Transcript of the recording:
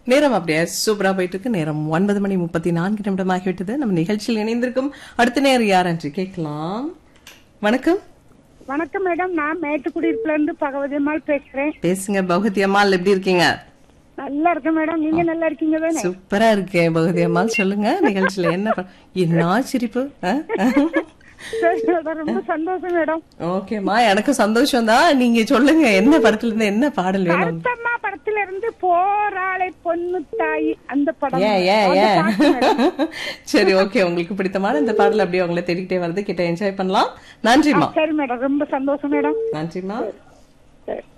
நேரம் அப்படியே சூப்பரா போயிட்டு இருக்கு நேரம் ஒன்பது மணி முப்பத்தி நான்கு நிமிடம் ஆகிவிட்டது நம்ம நிகழ்ச்சியில் இணைந்திருக்கும் அடுத்த நேரம் யார் என்று கேட்கலாம் வணக்கம் வணக்கம் மேடம் நான் மேட்டுக்குடியிருப்புல இருந்து பகவதி அம்மாள் பேசுறேன் பேசுங்க பகவதி அம்மாள் எப்படி இருக்கீங்க நல்லா இருக்கேன் மேடம் நீங்க நல்லா இருக்கீங்க தானே சூப்பரா இருக்கேன் பகவதி அம்மாள் சொல்லுங்க நிகழ்ச்சியில என்ன ப- என்ன சிரிப்பு சரி மேடம் ரொம்ப சந்தோஷம் மேடம் ஓகேம்மா எனக்கு சந்தோஷம் தான் நீங்க சொல்லுங்க என்ன படத்துல இருந்து என்ன பாடல் வேணும் கருத்தம்மா படத்துல இருந்து போராளை பொண்ணு தாய் அந்த படம் ஏன் ஏன் அந்த ஏன் பாட்டு மேடம். சரி ஓகே உங்களுக்கு பிடித்தமான இந்த பாடல் அப்படியே உங்களை தேடிக்கிட்டே வருது கிட்ட என்ஜாய் பண்ணலாம் நன்றிம்மா சரி மேடம் ரொம்ப சந்தோஷம் மேடம் நன்றிம்மா சரி